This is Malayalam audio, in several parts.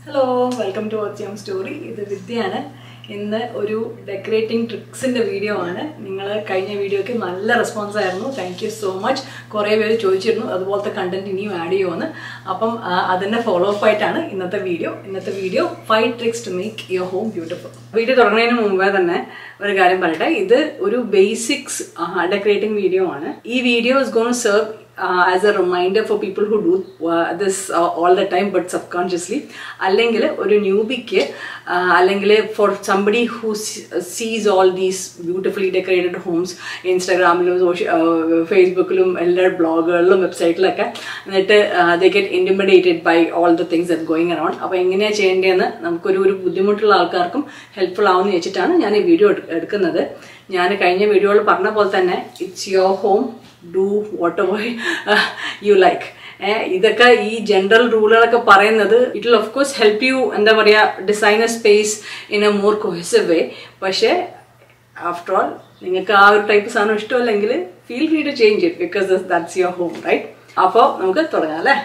Hello welcome to watch yum story ഇത് വിദ്യയാണ് ഇന്ന് ഒരു ഡെക്കറേറ്റിംഗ് ട്രിക്സിൻ്റെ വീഡിയോ ആണ് നിങ്ങൾ കഴിഞ്ഞ വീഡിയോയ്ക്ക് നല്ല റെസ്പോൺസ് ആയിരുന്നു താങ്ക് യു സോ മച്ച് കുറേ പേര് ചോദിച്ചിരുന്നു അതുപോലത്തെ കണ്ടന്റ് ഇനിയും ആഡ് ചെയ്യുമെന്ന് അപ്പം ആ, അതിൻ്റെ ഫോളോ അപ്പ് ആയിട്ടാണ് ഇന്നത്തെ വീഡിയോ ഇന്നത്തെ video five tricks to make your home beautiful video തുടങ്ങുന്നതിന് മുമ്പേ തന്നെ ഒരു കാര്യം പറയട്ടെ ഇത് ഒരു ബേസിക്സ് ഡെക്കറേറ്റിംഗ് വീഡിയോ ആണ് ഈ video is gonna serve uh, as a reminder for people who do uh, this uh, all the time but subconsciously അല്ലെങ്കിൽ ഒരു ന്യൂബിക്ക് അല്ലെങ്കിൽ for somebody who sees all these beautifully decorated homes ഇൻസ്റ്റാഗ്രാമിലും സോഷ്യ ഫേസ്ബുക്കിലും എല്ലാ ബ്ലോഗുകളിലും വെബ്സൈറ്റിലൊക്കെ എന്നിട്ട് they get intimidated by all the things that going around അപ്പോൾ എങ്ങനെയാണ് ചെയ്യേണ്ടതെന്ന് നമുക്കൊരു ഒരു ബുദ്ധിമുട്ടുള്ള ആൾക്കാർക്കും ഹെൽപ്ഫുൾ ആവുമെന്ന് വെച്ചിട്ടാണ് ഞാൻ ഈ വീഡിയോ എടുക്കുന്നത് ഞാൻ കഴിഞ്ഞ വീഡിയോയിൽ പറഞ്ഞ പോലെ തന്നെ it's your home do whatever you like ഇതൊക്കെ ഈ ജനറൽ റൂളുകളൊക്കെ പറയുന്നത് it will of course help you എന്താ പറയുക design a space in a more cohesive way പക്ഷേ ആഫ്റ്റർ ഓൾ നിങ്ങൾക്ക് ആ ഒരു ടൈപ്പ് സാധനം ഇഷ്ടമല്ലെങ്കിൽ feel free to change it because that's your home right അപ്പോൾ നമുക്ക് തുടങ്ങാം അല്ലേ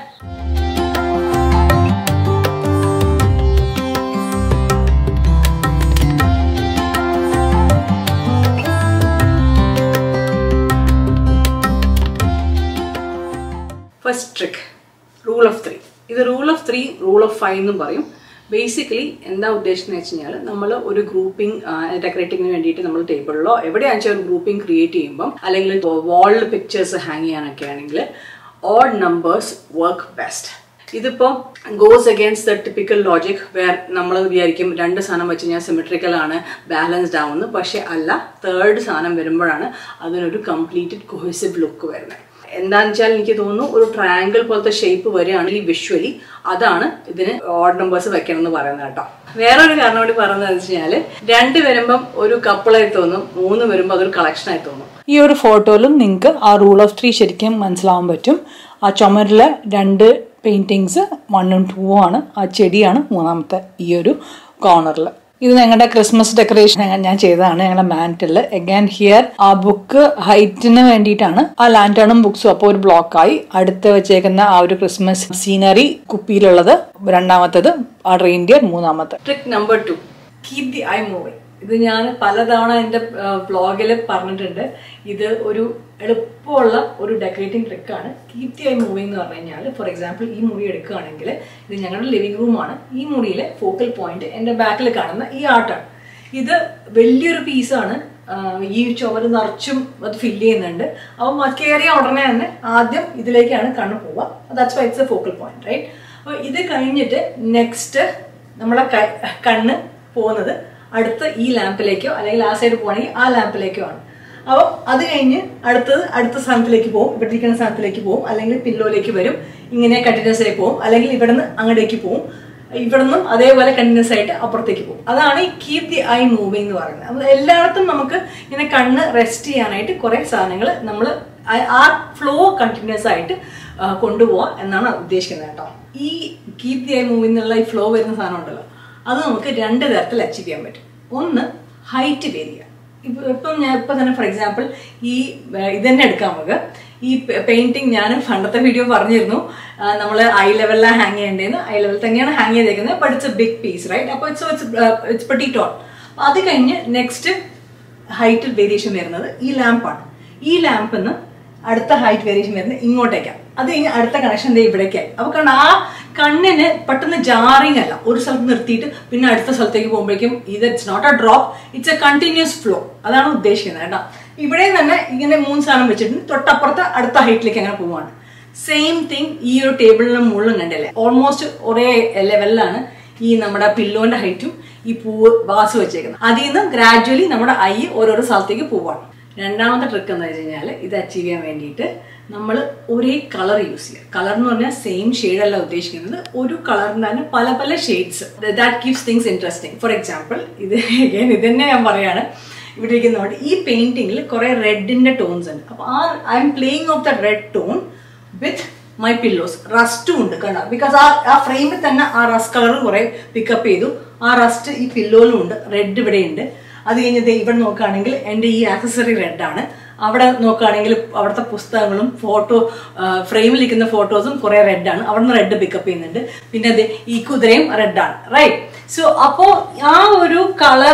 first trick rule of three ഇത് rule of three rule of five എന്നും പറയും ബേസിക്കലി എന്താ ഉദ്ദേശിക്കുന്നത് വെച്ച് കഴിഞ്ഞാൽ നമ്മൾ ഒരു ഗ്രൂപ്പിംഗ് ഡെക്കറേറ്റിങ്ങിന് വേണ്ടിയിട്ട് നമ്മൾ ടേബിളിലോ എവിടെയാണെന്ന് വെച്ചാൽ ഒരു ഗ്രൂപ്പിംഗ് ക്രിയേറ്റ് ചെയ്യുമ്പം അല്ലെങ്കിൽ വാളിൽ പിക്ചേഴ്സ് ഹാങ് ചെയ്യാനൊക്കെ ആണെങ്കിൽ ഓഡ് നമ്പേഴ്സ് വർക്ക് ബെസ്റ്റ് ഇതിപ്പോൾ goes against the typical logic where നമ്മൾ വിചാരിക്കും രണ്ട് സാധനം വെച്ച് കഴിഞ്ഞാൽ സിമെട്രിക്കൽ ആണ് ബാലൻസ്ഡ് ആവുന്നു പക്ഷെ അല്ല തേർഡ് സാധനം വരുമ്പോഴാണ് അതിനൊരു കംപ്ലീറ്റഡ് കൊഹസിവ് ലുക്ക് വരുന്നത് എന്താണെന്ന് വെച്ചാൽ എനിക്ക് തോന്നുന്നു ഒരു ട്രയാങ്കിൾ പോലത്തെ ഷേപ്പ് വരികയാണെങ്കിൽ വിഷ്വലി അതാണ് ഇതിന് ഓഡ് നമ്പേഴ്സ് വെക്കണം എന്ന് പറയുന്നത് കേട്ടോ വേറൊരു കാരണം കൂടി പറയുന്നത് വെച്ച് കഴിഞ്ഞാൽ രണ്ട് വരുമ്പം ഒരു കപ്പിളായി തോന്നും മൂന്ന് വരുമ്പോൾ അതൊരു കളക്ഷനായി തോന്നും ഈ ഒരു ഫോട്ടോയിലും നിങ്ങൾക്ക് ആ റൂൾ ഓഫ് ത്രീ ശരിക്കും മനസ്സിലാവാൻ പറ്റും ആ ചുമരിലെ രണ്ട് പെയിന്റിങ്സ് വണ്ണും ടൂവും ആണ് ആ ചെടിയാണ് മൂന്നാമത്തെ ഈ ഒരു കോർണറിൽ ഇത് ഞങ്ങളുടെ ക്രിസ്മസ് ഡെക്കറേഷൻ ഞാൻ ചെയ്തതാണ് ഞങ്ങളുടെ മാൻറ്റിൽ എഗാൻ ഹിയർ ആ ബുക്ക് ഹൈറ്റിന് വേണ്ടിയിട്ടാണ് ആ ലാൻറ്റേണും ബുക്സും അപ്പോൾ ഒരു ബ്ലോക്കായി അടുത്ത് വെച്ചേക്കുന്ന ആ ഒരു ക്രിസ്മസ് സീനറി കുപ്പിയിലുള്ളത് രണ്ടാമത്തത് ആ റെയിൻഡിയർ മൂന്നാമത്തെ trick number two keep the eye moving ഇത് ഞാൻ പലതവണ എൻ്റെ വ്ളോഗിൽ പറഞ്ഞിട്ടുണ്ട് ഇത് ഒരു എളുപ്പമുള്ള ഒരു ഡെക്കറേറ്റിംഗ് ട്രിക്കാണ് കീപ് ദി ഐ മൂവിങ് എന്ന് പറഞ്ഞു കഴിഞ്ഞാൽ ഫോർ എക്സാമ്പിൾ ഈ മുറി എടുക്കുകയാണെങ്കിൽ ഇത് ഞങ്ങളുടെ ലിവിംഗ് റൂമാണ് ഈ മുറിയിലെ ഫോക്കൽ പോയിന്റ് എൻ്റെ ബാക്കിൽ കാണുന്ന ഈ ആർട്ടാണ് ഇത് വലിയൊരു പീസാണ് ഈ ചുവര് നിറച്ചും അത് ഫില്ല് ചെയ്യുന്നുണ്ട് അപ്പോൾ കയറിയ ഉടനെ തന്നെ ആദ്യം ഇതിലേക്കാണ് കണ്ണ് പോവുക that's why it's a focal point right അപ്പോൾ ഇത് കഴിഞ്ഞിട്ട് നെക്സ്റ്റ് നമ്മളെ കണ്ണ് പോകുന്നത് അടുത്ത ഈ ലാമ്പിലേക്കോ അല്ലെങ്കിൽ ആ സൈഡ് പോകണമെങ്കിൽ ആ ലാമ്പിലേക്കോ ആണ് അപ്പോൾ അത് കഴിഞ്ഞ് അടുത്തത് അടുത്ത സ്ഥാനത്തിലേക്ക് പോകും ഇവിടെ ഇരിക്കുന്ന സ്ഥാനത്തിലേക്ക് പോകും അല്ലെങ്കിൽ പില്ലോയിലേക്ക് വരും ഇങ്ങനെ കണ്ടിന്യൂസ് ആയി പോകും അല്ലെങ്കിൽ ഇവിടെ നിന്ന് അങ്ങോട്ടേക്ക് പോകും ഇവിടെ നിന്നും അതേപോലെ കണ്ടിന്യൂസ് ആയിട്ട് അപ്പുറത്തേക്ക് പോകും അതാണ് ഈ കീപ് ദി ഐ മൂവിങ് എന്ന് പറയുന്നത് അപ്പോൾ എല്ലായിടത്തും നമുക്ക് ഇങ്ങനെ കണ്ണ് റെസ്റ്റ് ചെയ്യാനായിട്ട് കുറേ സാധനങ്ങൾ നമ്മൾ ആ ഫ്ലോ കണ്ടിന്യൂസ് ആയിട്ട് കൊണ്ടുപോകാം എന്നാണ് ഉദ്ദേശിക്കുന്നത് കേട്ടോ ഈ കീപ് ദി ഐ മൂവിങ് എന്നുള്ള ഈ ഫ്ലോ വരുന്ന സാധനം ഉണ്ടല്ലോ അത് നമുക്ക് രണ്ട് തരത്തിൽ അച്ചീവ് ചെയ്യാൻ പറ്റും ഒന്ന് ഹൈറ്റ് വേരി ചെയ്യുക ഇപ്പം ഇപ്പം ഞാൻ ഇപ്പം തന്നെ ഫോർ എക്സാമ്പിൾ ഈ ഇതന്നെ എടുക്കാം നമുക്ക് ഈ പെയിന്റിങ് ഞാൻ പണ്ടത്തെ വീഡിയോ പറഞ്ഞിരുന്നു നമ്മൾ ഐ ലെവലിലാണ് ഹാങ് ചെയ്യേണ്ടതെന്ന് ഐ ലെവൽ തന്നെയാണ് ഹാങ് ചെയ്തേക്കുന്നത് but it's a big piece right അപ്പോൾ it's it's it's pretty tall അത് കഴിഞ്ഞ് നെക്സ്റ്റ് ഹൈറ്റ് വേരിയേഷൻ വരുന്നത് ഈ ലാമ്പാണ് ഈ ലാമ്പിന്ന് അടുത്ത ഹൈറ്റ് വേരിയേഷൻ വരുന്നത് ഇങ്ങോട്ടേക്കാണ് അത് കഴിഞ്ഞ് അടുത്ത കണക്ഷൻ ദേ ഇവിടേക്കായി അപ്പോൾ കാരണം ആ കണ്ണിന് പെട്ടെന്ന് ജാറിങ് അല്ല ഒരു സ്ഥലത്ത് നിർത്തിയിട്ട് പിന്നെ അടുത്ത സ്ഥലത്തേക്ക് പോകുമ്പോഴേക്കും ഇത് it's not a drop it's a continuous flow അതാണ് ഉദ്ദേശിക്കുന്നത് കേട്ടോ ഇവിടെ തന്നെ ഇങ്ങനെ മൂന്ന് സാധനം വെച്ചിട്ട് തൊട്ടപ്പുറത്ത് അടുത്ത ഹൈറ്റിലേക്ക് അങ്ങനെ പോവാണ് സെയിം തിങ് ഈ ഒരു ടേബിളിന് മുകളിലും കണ്ടല്ലേ ഓൾമോസ്റ്റ് ഒരേ ലെവലിലാണ് ഈ നമ്മുടെ പില്ലോന്റെ ഹൈറ്റും ഈ പൂവ് വാസ് വെച്ചേക്കുന്നത് അതിൽ നിന്ന് ഗ്രാജുവലി നമ്മുടെ ഐ ഓരോരോ സ്ഥലത്തേക്ക് പോവാണ് രണ്ടാമത്തെ ട്രിക്ക് എന്ന് വെച്ച് കഴിഞ്ഞാൽ ഇത് അച്ചീവ് ചെയ്യാൻ വേണ്ടിയിട്ട് നമ്മൾ ഒരേ കളർ യൂസ് ചെയ്യുക കളർ എന്ന് പറഞ്ഞാൽ സെയിം ഷെയ്ഡ് അല്ല ഉദ്ദേശിക്കുന്നത് ഒരു കളറിന് തന്നെ പല പല shades that keeps things interesting for example ഇത് അഗൈൻ ഇത് തന്നെ ഞാൻ പറയാണ് ഇവിടെ ഇരിക്കുന്നതുകൊണ്ട് ഈ പെയിന്റിങ്ങിൽ കുറെ റെഡിന്റെ ടോൺസ് ഉണ്ട് അപ്പോൾ ആ I'm playing off the red tone with my pillows റസ്റ്റും ഉണ്ട് കണ്ട ബിക്കോസ് ആ ആ ഫ്രെയിമിൽ തന്നെ ആ റസ്റ്റ് കളർ കുറെ പിക്കപ്പ് ചെയ്തു ആ റസ്റ്റ് ഈ പില്ലോയിലും ഉണ്ട് റെഡ് ഇവിടെ ഉണ്ട് അത് കഴിഞ്ഞത് ഇവിടെ നോക്കുകയാണെങ്കിൽ എൻ്റെ ഈ ആക്സസറി റെഡാണ് അവിടെ നോക്കുകയാണെങ്കിൽ അവിടുത്തെ പുസ്തകങ്ങളും ഫോട്ടോ ഫ്രെയിമിലിരിക്കുന്ന ഫോട്ടോസും കുറെ റെഡാണ് അവിടെ നിന്ന് റെഡ് പിക്കപ്പ് ചെയ്യുന്നുണ്ട് പിന്നെ അത് ഈ കുതിരയും റെഡാണ് റൈറ്റ് സോ അപ്പോൾ ആ ഒരു കളർ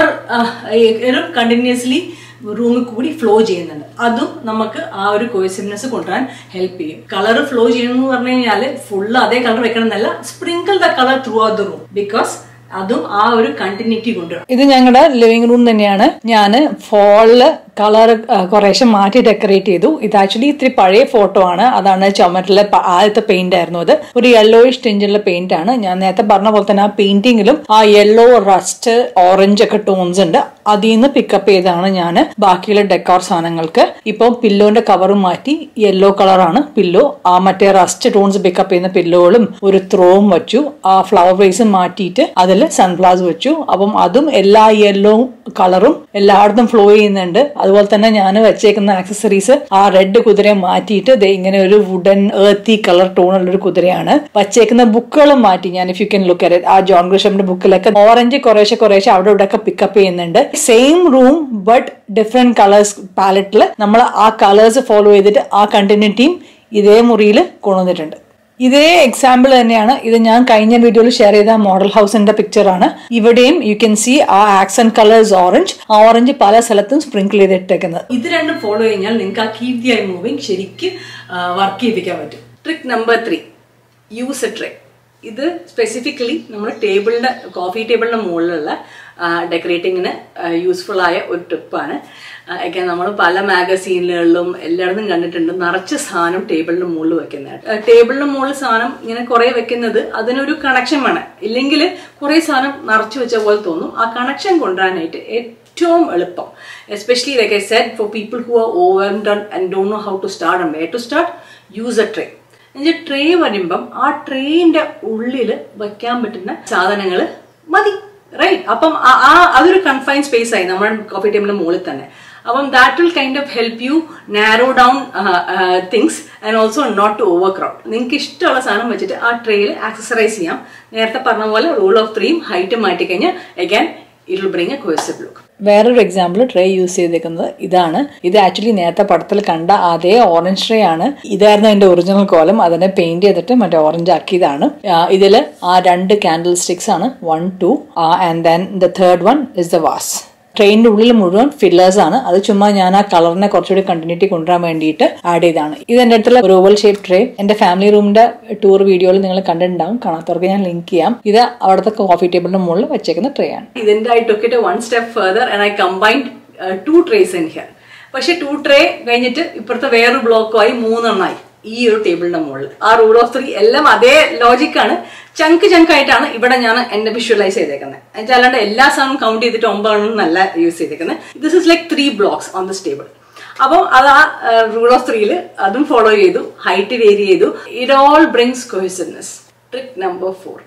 കണ്ടിന്യൂസ്ലി റൂമിൽ കൂടി ഫ്ലോ ചെയ്യുന്നുണ്ട് അതും നമുക്ക് ആ ഒരു കോയിസിഡ്നെസ് കൊണ്ടുവരാൻ ഹെൽപ്പ് ചെയ്യും കളർ ഫ്ലോ ചെയ്യണമെന്ന് പറഞ്ഞു കഴിഞ്ഞാൽ ഫുള്ള് അതേ കളർ വെക്കണം എന്നല്ല sprinkle the colour throughout the room because അതും ആ ഒരു കണ്ടിന്യൂറ്റി കൊണ്ടുവരും ഇത് ഞങ്ങളുടെ ലിവിംഗ് റൂം തന്നെയാണ് ഞാൻ ഫോളില് കളർ കുറേശ്ശെ മാറ്റി ഡെക്കറേറ്റ് ചെയ്തു ഇത് ആക്ച്വലി ഇത്തിരി പഴയ ഫോട്ടോ ആണ് അതാണ് ചുമരിലെ പ- ആദ്യത്തെ പെയിന്റ് ആയിരുന്നു അത് ഒരു യെല്ലോയിഷ് ടിഞ്ചിലുള്ള പെയിന്റ് ആണ് ഞാൻ നേരത്തെ പറഞ്ഞ പോലെ തന്നെ ആ പെയിന്റിങ്ങിലും ആ യെല്ലോ റസ്റ്റ് ഓറഞ്ച് ഒക്കെ ടോൺസ് ഉണ്ട് അതിൽ നിന്ന് പിക്കപ്പ് ചെയ്താണ് ഞാൻ ബാക്കിയുള്ള ഡെക്കോർ സാധനങ്ങൾക്ക് ഇപ്പോൾ പില്ലോന്റെ കവറും മാറ്റി യെല്ലോ കളറാണ് പില്ലോ ആ മറ്റേ റസ്റ്റ് ടോൺസ് പിക്കപ്പ് ചെയ്യുന്ന പില്ലോകളും ഒരു ത്രോവും വെച്ചു ആ ഫ്ലവർ വേസും മാറ്റിയിട്ട് അതിൽ സൺഫ്ലവേഴ്സ് വെച്ചു അപ്പം അതും എല്ലാ യെല്ലോ കളറും എല്ലായിടത്തും ഫ്ലോ ചെയ്യുന്നുണ്ട് അതുപോലെ തന്നെ ഞാൻ വെച്ചേക്കുന്ന ആക്സസറീസ് ആ റെഡ് കുതിരയെ മാറ്റിയിട്ട് ദേ ഇങ്ങനെ ഒരു വുഡൻ ഏർത്തി കളർ ടോണുള്ള ഒരു കുതിരയാണ് വച്ചേക്കുന്ന ബുക്കുകളും മാറ്റി ഞാൻ if you can look at ആ ജോൺ ഗ്രഷമിന്റെ ബുക്കിലൊക്കെ ഓറഞ്ച് കുറേശ്ശെ കുറേശ്ശെ അവിടെ ഇവിടെ ഒക്കെ പിക്കപ്പ് ചെയ്യുന്നുണ്ട് same room but different colours പാലറ്റിൽ നമ്മൾ ആ കളേഴ്സ് ഫോളോ ചെയ്തിട്ട് ആ കണ്ടിന്യൂറ്റിയും ഇതേ മുറിയിൽ കൊണ്ടുവന്നിട്ടുണ്ട് ഇതേ എക്സാമ്പിൾ തന്നെയാണ് ഇത് ഞാൻ കഴിഞ്ഞ വീഡിയോയിൽ ഷെയർ ചെയ്ത മോഡൽ ഹൗസിന്റെ പിക്ചർ ആണ് ഇവിടെയും യു കെൻ സി ആ ആക്സൻ കളേഴ്സ് ഓറഞ്ച് ആ ഓറഞ്ച് പല സ്ഥലത്തും സ്പ്രിങ്കിൾ ചെയ്തിട്ടേക്കുന്നത് ഇത് രണ്ടും ഫോളോ കഴിഞ്ഞാൽ നിങ്ങൾക്ക് ആ കീപ് ദി ഐ മൂവിങ് ശരിക്ക് വർക്ക് ചെയ്യിപ്പിക്കാൻ പറ്റും trick number three use a tray ഇത് സ്പെസിഫിക്കലി നമ്മൾ ടേബിളിന്റെ കോഫി ടേബിളിന്റെ മുകളിലുള്ള ഡെക്കറേറ്റിങ്ങിന് യൂസ്ഫുൾ ആയ ഒരു ട്രിപ്പാണ് ഒക്കെ നമ്മൾ പല മാഗസീനുകളിലും എല്ലായിടത്തും കണ്ടിട്ടുണ്ട് നിറച്ച് സാധനം ടേബിളിന്റെ മുകളിൽ വെക്കുന്നത് ടേബിളിന്റെ മുകളിൽ സാധനം ഇങ്ങനെ കുറെ വെക്കുന്നത് അതിനൊരു കണക്ഷൻ വേണം ഇല്ലെങ്കിൽ കുറെ സാധനം നിറച്ചു വെച്ച പോലെ തോന്നും ആ കണക്ഷൻ കൊണ്ടുവരാനായിട്ട് ഏറ്റവും എളുപ്പം especially like I said for people who are overdone and don't know how to start and way to start use a tray എന്നുവെച്ചാൽ ട്രേ വരുമ്പം ആ ട്രേന്റെ ഉള്ളിൽ വെക്കാൻ പറ്റുന്ന സാധനങ്ങൾ മതി റൈറ്റ് അപ്പം ആ- ആ അതൊരു കൺഫൈൻ സ്പേസ് ആയി നമ്മുടെ കോഫി ടേബിളിന്റെ മുകളിൽ തന്നെ അപ്പം that will kind of help you narrow down things and also not to overcrowd നിങ്ങൾക്ക് ഇഷ്ടമുള്ള സാധനം വെച്ചിട്ട് ആ ട്രേയിൽ ആക്സസറൈസ് ചെയ്യാം നേരത്തെ പറഞ്ഞ പോലെ റൂൾ ഓഫ് ത്രീയും ഹൈറ്റ് മാറ്റി കഴിഞ്ഞാൽ again it will bring a cohesive look വേറൊരു എക്സാമ്പിൾ ട്രേ യൂസ് ചെയ്തേക്കുന്നത് ഇതാണ് ഇത് ആക്ച്വലി നേരത്തെ പടത്തിൽ കണ്ട അതേ ഓറഞ്ച് ട്രേ ആണ് ഇതായിരുന്നു അതിന്റെ ഒറിജിനൽ കോലം അതിനെ പെയിന്റ് ചെയ്തിട്ട് മറ്റേ ഓറഞ്ച് ആക്കിയതാണ് ഇതിൽ ആ രണ്ട് കാൻഡിൽ സ്റ്റിക്സ് ആണ് one two and then the third one is the vase ട്രെയിനിന്റെ ഉള്ളിൽ മുഴുവൻ ഫില്ലേഴ്സ് ആണ് അത് ചുമ്മാ ഞാൻ ആ കളറിനെ കുറച്ചുകൂടി കണ്ടിന്യൂറ്റി കൊണ്ടുവരാൻ വേണ്ടിയിട്ട് ആഡ് ചെയ്താണ് ഇത് എന്റെ അടുത്തുള്ള ഒരു ഓവൽ ഷേപ്പ് ട്രേ എന്റെ ഫാമിലി റൂമിന്റെ ടൂർ വീഡിയോയിൽ നിങ്ങൾ കണ്ടിട്ടുണ്ടാവും കാണാത്തവർക്ക് ഞാൻ ലിങ്ക് ചെയ്യാം ഇത് അവിടുത്തെ കോഫി ടേബിളിന്റെ മുകളിൽ വെച്ചേക്കുന്ന ട്രേ ആണ് ഇതിന്റെ I took it one step further and I combined two trays in here പക്ഷെ ടു ട്രേ കഴിഞ്ഞിട്ട് ഇപ്പുറത്തെ വേറൊരു ബ്ലോക്കുമായി മൂന്നെണ്ണമായി ഈ ഒരു ടേബിളിന്റെ മുകളിൽ ആ റൂൾ ഓഫ് ത്രീ എല്ലാം അതേ ലോജിക്കാണ് ചങ്ക് ചങ്ക് ആയിട്ടാണ് ഇവിടെ ഞാൻ എന്നെ വിഷ്വലൈസ് ചെയ്തേക്കുന്നത് എന്നുവെച്ചാൽ അല്ലാണ്ട് എല്ലാ സാധനവും കൗണ്ട് ചെയ്തിട്ട് ഒമ്പതെണ്ണം നല്ല യൂസ് ചെയ്തേക്കുന്നത് this is like three blocks on this table അപ്പം അത് ആ റൂൾ ഓഫ് ത്രീയിൽ അതും ഫോളോ ചെയ്തു ഹൈറ്റ് വേരി ചെയ്തു it all brings cohesiveness trick number four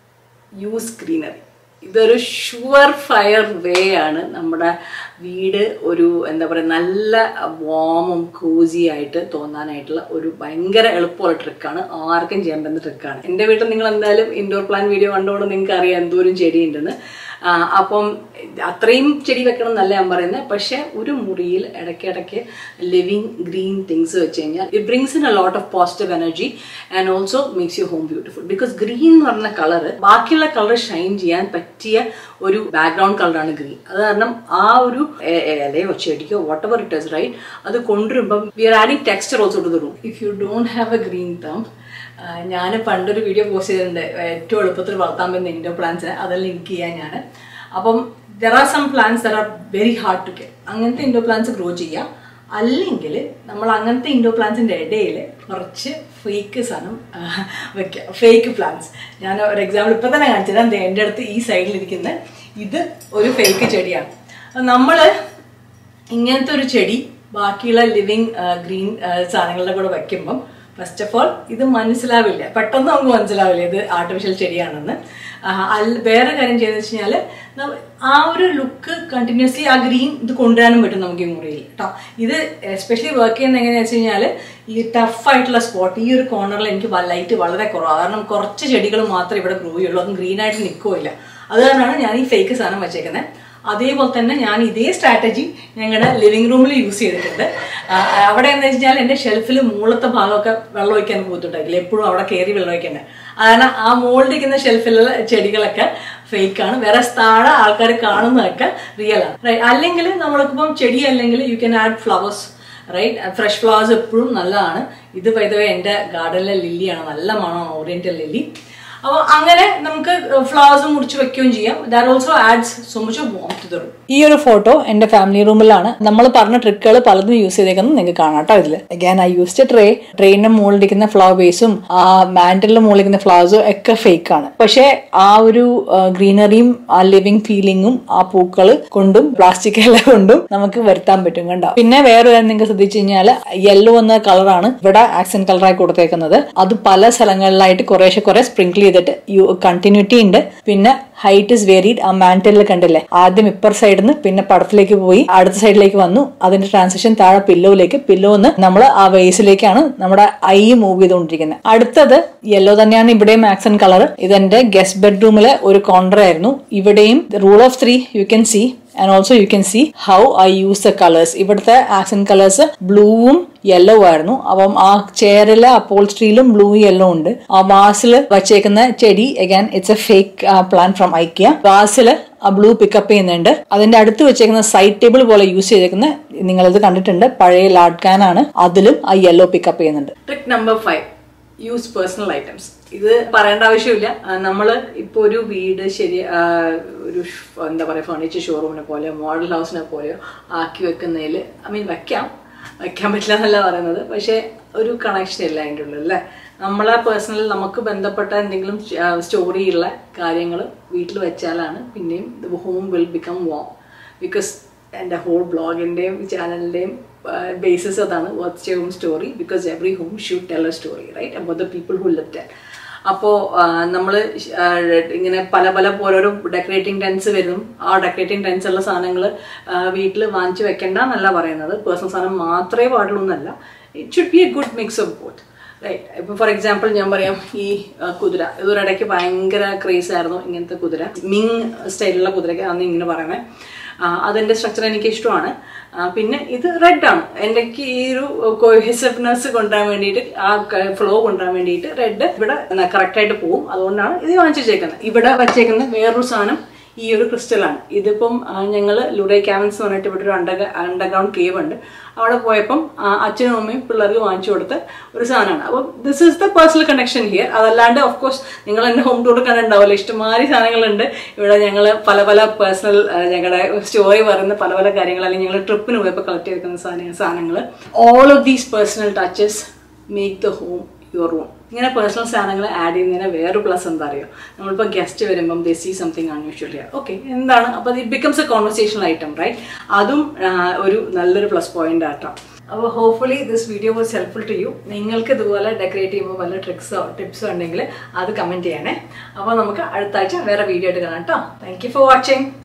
use greenery ഇതൊരു ഷുവർ ഫയർ വേ ആണ് നമ്മുടെ വീട് ഒരു എന്താ പറയുക നല്ല വാമും കോസി ആയിട്ട് തോന്നാനായിട്ടുള്ള ഒരു ഭയങ്കര എളുപ്പമുള്ള ട്രിക്കാണ് ആർക്കും ചെയ്യാൻ പറ്റുന്ന ട്രിക്കാണ് എൻ്റെ വീട്ടിൽ നിങ്ങൾ എന്തായാലും ഇൻഡോർ പ്ലാൻ വീഡിയോ കണ്ടുകൊണ്ട് നിങ്ങൾക്ക് അറിയാം എന്തോരം ചെടിയുണ്ടെന്ന് ആ, അപ്പം അത്രയും ചെടി വെക്കണം എന്നല്ല ഞാൻ പറയുന്നത് പക്ഷെ ഒരു മുറിയിൽ ഇടയ്ക്കിടയ്ക്ക് ലിവിങ് ഗ്രീൻ തിങ്സ് വെച്ച് കഴിഞ്ഞാൽ it brings in a lot of positive energy and also makes you home beautiful because green എന്ന് പറഞ്ഞ കളർ ബാക്കിയുള്ള കളർ ഷൈൻ ചെയ്യാൻ പറ്റിയ ഒരു ബാക്ക്ഗ്രൗണ്ട് കളറാണ് ഗ്രീൻ അത് കാരണം ആ ഒരു എ- ഇലയോ ചെടിയോ whatever it is right അത് കൊണ്ടുവരുമ്പം we are adding texture also to the room if you don't have a green thumb ഞാൻ പണ്ടൊരു വീഡിയോ പോസ്റ്റ് ചെയ്തിട്ടുണ്ട് ഏറ്റവും എളുപ്പത്തിൽ വളർത്താൻ പറ്റുന്ന ഇൻഡോ പ്ലാന്റ്സ് അത് ലിങ്ക് ചെയ്യാൻ ഞാൻ അപ്പം there are some plants there are very hard to care അങ്ങനത്തെ ഇൻഡോ പ്ലാന്റ്സ് ഗ്രോ ചെയ്യാം അല്ലെങ്കിൽ നമ്മൾ അങ്ങനത്തെ ഇൻഡോ പ്ലാന്റ്സിന്റെ ഇടയിൽ കുറച്ച് ഫേക്ക് സാധനം ആ, വെക്കാം ഫേക്ക് പ്ലാന്റ്സ് ഞാൻ ഒരു എക്സാമ്പിൾ ഇപ്പം തന്നെ കാണിച്ചത് എൻ്റെ അടുത്ത് ഈ സൈഡിലിരിക്കുന്ന ഇത് ഒരു ഫേക്ക് ചെടിയാണ് നമ്മൾ ഇങ്ങനത്തെ ഒരു ചെടി ബാക്കിയുള്ള ലിവിങ് ഗ്രീൻ സാധനങ്ങളുടെ കൂടെ വെക്കുമ്പം ഫസ്റ്റ് ഓഫ് ഓൾ ഇത് മനസ്സിലാവില്ല പെട്ടെന്ന് നമുക്ക് മനസ്സിലാവില്ല ഇത് ആർട്ടിഫിഷ്യൽ ചെടിയാണെന്ന് ആ, അല്ല- വേറെ കാര്യം ചെയ്തെന്ന് വെച്ച് കഴിഞ്ഞാൽ ആ ഒരു ലുക്ക് കണ്ടിന്യൂസ്ലി ആ ഗ്രീൻ ഇത് കൊണ്ടുവരാനും പറ്റും നമുക്ക് ഈ മുറിയിൽ കേട്ടോ ഇത് എസ്പെഷ്യലി വർക്ക് ചെയ്യുന്നത് എങ്ങനെയാണെന്ന് വെച്ച് കഴിഞ്ഞാൽ ഈ ടഫ് ആയിട്ടുള്ള സ്പോട്ട് ഈ ഒരു കോർണറിൽ എനിക്ക് ലൈറ്റ് വളരെ കുറവാണ് കാരണം കുറച്ച് ചെടികൾ മാത്രമേ ഇവിടെ ഗ്രോ ചെയ്യുള്ളൂ അതും ഗ്രീൻ ആയിട്ട് നിൽക്കുകയില്ല അത് കാരണമാണ് ഞാൻ ഈ ഫേക്ക് സാധനം വെച്ചേക്കുന്നത് അതേപോലെ തന്നെ ഞാൻ ഇതേ സ്ട്രാറ്റജി ഞങ്ങളുടെ ലിവിംഗ് റൂമിൽ യൂസ് ചെയ്തിട്ടുണ്ട് ആ, അവിടെ എന്ന് വെച്ചാൽ എൻ്റെ ഷെൽഫിൽ മുകളത്തെ ഭാഗമൊക്കെ വെള്ളം ഒഴിക്കാൻ ബുദ്ധിമുട്ടായില്ല എപ്പോഴും അവിടെ കയറി വെള്ളം ഒഴിക്കണ്ടേ കാരണം ആ മുകളിലിരിക്കുന്ന ഷെൽഫിലുള്ള ചെടികളൊക്കെ ഫേക്ക് ആണ് വേറെ താഴെ ആൾക്കാർ കാണുന്നതൊക്കെ റിയൽ ആണ് Right. അല്ലെങ്കിൽ നമ്മൾക്കിപ്പം ചെടി അല്ലെങ്കിൽ you can add flowers right fresh flowers എപ്പോഴും നല്ലതാണ് ഇത് വൈദവേ എൻ്റെ ഗാർഡനിലെ ലില്ലിയാണ് നല്ല മണമാണ് ഓറിയന്റൽ ലില്ലി അപ്പോൾ അങ്ങനെ നമുക്ക് ഫ്ലവേഴ്സ് മുറിച്ച് വെക്കുകയും ചെയ്യാം that also adds so much of warm to the room ഈ ഒരു ഫോട്ടോ എന്റെ ഫാമിലി റൂമിലാണ് നമ്മൾ പറഞ്ഞ ട്രിക്കുകൾ പലതും യൂസ് ചെയ്തേക്കുന്നത് നിങ്ങൾക്ക് കാണാം കേട്ടോ ഇതില് അഗാൻ ഐ യൂസ്ഡ് ട്രേ ട്രെയിനിന്റെ മുകളിലിരിക്കുന്ന ഫ്ലവർ ബേസും ആ മാൻഡലിന്റെ മുകളിലിരിക്കുന്ന ഫ്ലവേഴ്സും ഒക്കെ ഫേക്ക് ആണ് പക്ഷേ ആ ഒരു ഗ്രീനറിയും ആ ലിവിങ് ഫീലിംഗും ആ പൂക്കൾ കൊണ്ടും പ്ലാസ്റ്റിക് എല്ലാം കൊണ്ടും നമുക്ക് വരുത്താൻ പറ്റും കണ്ടോ പിന്നെ വേറെ കാര്യം നിങ്ങൾക്ക് ശ്രദ്ധിച്ചു കഴിഞ്ഞാൽ യെല്ലോ എന്ന കളറാണ് ഇവിടെ ആക്സൻ കളറായി കൊടുത്തേക്കുന്നത് അത് പല സ്ഥലങ്ങളിലായിട്ട് കുറേശ്ശെ കുറെ സ്പ്രിങ്കിൾ ചെയ്തിട്ട് കണ്ടിന്യൂറ്റി ഉണ്ട് പിന്നെ ഹൈറ്റ് ഇസ് വേരിഡ് ആ മാൻറ്റലിൽ കണ്ടില്ലേ ആദ്യം ഇപ്പർ സൈഡിൽ നിന്ന് പിന്നെ പടത്തിലേക്ക് പോയി അടുത്ത സൈഡിലേക്ക് വന്നു അതിന്റെ ട്രാൻസിഷൻ താഴെ പില്ലോയിലേക്ക് പില്ലോന്ന് നമ്മൾ ആ വേസിലേക്കാണ് നമ്മുടെ ഐ മൂവ് ചെയ്തുകൊണ്ടിരിക്കുന്നത് അടുത്തത് യെല്ലോ തന്നെയാണ് ഇവിടെയും ആക്സൻ കളർ ഇതെന്റെ ഗസ്റ്റ് ബെഡ്റൂമിലെ ഒരു കോർണർ ആയിരുന്നു ഇവിടെയും rule of three you can see and also you can see how I use the colours ഇവിടുത്തെ ആക്സൻ കളേഴ്സ് ബ്ലൂവും യെല്ലോ ആയിരുന്നു അപ്പം ആ ചെയറിലെ അപ്പോൾസ്ട്രിയിലും ബ്ലൂ യെല്ലോ ഉണ്ട് ആ വാസിൽ വച്ചേക്കുന്ന ചെടി again it's a fake plant from IKEA വാസിൽ ആ ബ്ലൂ പിക്കപ്പ് ചെയ്യുന്നുണ്ട് അതിന്റെ അടുത്ത് വെച്ചേക്കുന്ന സൈഡ് ടേബിൾ പോലെ യൂസ് ചെയ്തേക്കുന്ന നിങ്ങളിത് കണ്ടിട്ടുണ്ട് പഴയ ലാഡ് കാൻ ആണ് അതിലും ആ യെല്ലോ പിക്കപ്പ് ചെയ്യുന്നുണ്ട് trick number five use personal items ഇത് പറയേണ്ട ആവശ്യമില്ല നമ്മൾ ഇപ്പോൾ ഒരു വീട് ശരി ആ, ഒരു ഷ്- എന്താ പറയുക ഫർണിച്ചർ ഷോറൂമിനെ പോലെ മോഡൽ ഹൗസിനെ പോലെയോ ആക്കി വെക്കുന്നതിൽ ഐ മീൻ വെക്കാം വെക്കാൻ പറ്റില്ല എന്നല്ല പറയുന്നത് പക്ഷേ ഒരു കണക്ഷൻ ഇല്ല അതിൻ്റെ ഉള്ളിൽ അല്ലേ നമ്മളെ പേഴ്സണൽ നമുക്ക് ബന്ധപ്പെട്ട എന്തെങ്കിലും സ്റ്റോറി ഉള്ള കാര്യങ്ങൾ വീട്ടിൽ വെച്ചാലാണ് പിന്നെയും home will become warm because എൻ്റെ ഹോൾ ബ്ലോഗിൻ്റെയും ചാനലിൻ്റെയും ബേസിസ് അതാണ് what's your home story because every home should tell a story right about the people who live that അപ്പോൾ നമ്മൾ ഇങ്ങനെ പല പല ഓരോരോ ഡെക്കറേറ്റിംഗ് ടെൻസ് വരും ആ ഡെക്കറേറ്റിംഗ് ടെൻസ് ഉള്ള സാധനങ്ങൾ വീട്ടിൽ വാങ്ങിച്ച് വെക്കണ്ട എന്നല്ല പറയുന്നത് പേഴ്സണൽ സാധനം മാത്രമേ പാടുള്ളൂ എന്നല്ല it should be a good mix of both right ഇപ്പൊ ഫോർ എക്സാമ്പിൾ ഞാൻ പറയാം ഈ ആ, കുതിര ഇതൊരിടയ്ക്ക് ഭയങ്കര ക്രേസ് ആയിരുന്നു ഇങ്ങനത്തെ കുതിര മിങ് സ്റ്റൈലുള്ള കുതിരയ്ക്ക് അന്ന് ഇങ്ങനെ പറയുന്നത് അതിന്റെ സ്ട്രക്ചർ എനിക്ക് ഇഷ്ടമാണ് ആ, പിന്നെ ഇത് റെഡ് ആണ് എനിക്ക് ഈ ഒരു കോഹെസിവ്നെസ് കൊണ്ടുവരാൻ വേണ്ടിയിട്ട് ആ ഫ്ലോ കൊണ്ടുവരാൻ വേണ്ടിയിട്ട് റെഡ് ഇവിടെ കറക്റ്റ് ആയിട്ട് പോകും അതുകൊണ്ടാണ് ഇത് വാങ്ങിച്ചു വെച്ചേക്കുന്നത് ഇവിടെ വെച്ചേക്കുന്ന വേറൊരു സാധനം ഈ ഒരു ക്രിസ്റ്റലാണ് ഇതിപ്പം ഞങ്ങൾ ലുഡേ ക്യാവൻസ് എന്ന് പറഞ്ഞിട്ട് ഇവിടെ ഒരു അണ്ടർ അണ്ടർഗ്രൗണ്ട് കേവ് ഉണ്ട് അവിടെ പോയപ്പം ആ, അച്ഛനും അമ്മയും പിള്ളേർക്ക് വാങ്ങിച്ചു കൊടുത്ത ഒരു സാധനമാണ് അപ്പം this is the personal connection here അതല്ലാണ്ട് ഓഫ് കോഴ്സ് നിങ്ങൾ എൻ്റെ ഹോം ടൂർ കണ്ടിട്ടുണ്ടാവില്ല ഇഷ്ടംമാതിരി സാധനങ്ങളുണ്ട് ഇവിടെ ഞങ്ങൾ പല പല പേഴ്സണൽ ഞങ്ങളുടെ സ്റ്റോറി പറയുന്ന പല പല കാര്യങ്ങൾ അല്ലെങ്കിൽ ഞങ്ങൾ ട്രിപ്പിന് പോയപ്പോൾ കളക്ട് ചെയ്തിരിക്കുന്ന സാധന സാധനങ്ങൾ all of these personal touches make the home your room ഇങ്ങനെ പേഴ്സണൽ സാധനങ്ങൾ ആഡ് ചെയ്യുന്നതിന് വേറൊരു പ്ലസ് എന്താ അറിയോ നമ്മളിപ്പോൾ ഗസ്റ്റ് വരുമ്പം they see something unusual here okay എന്താണ് അപ്പോൾ it becomes a conversational item right അതും ആ, ഒരു നല്ലൊരു പ്ലസ് പോയിന്റ് ആട്ടോ അപ്പോൾ hopefully this video was helpful to you നിങ്ങൾക്ക് ഇതുപോലെ ഡെക്കറേറ്റ് ചെയ്യുമ്പോൾ വല്ല ട്രിക്സോ ടിപ്സോ ഉണ്ടെങ്കിൽ അത് കമൻറ്റ് ചെയ്യണേ അപ്പോൾ നമുക്ക് അടുത്ത ആഴ്ച വേറെ വീഡിയോ ആയിട്ട് കാണാം കേട്ടോ താങ്ക് യു ഫോർ വാച്ചിങ്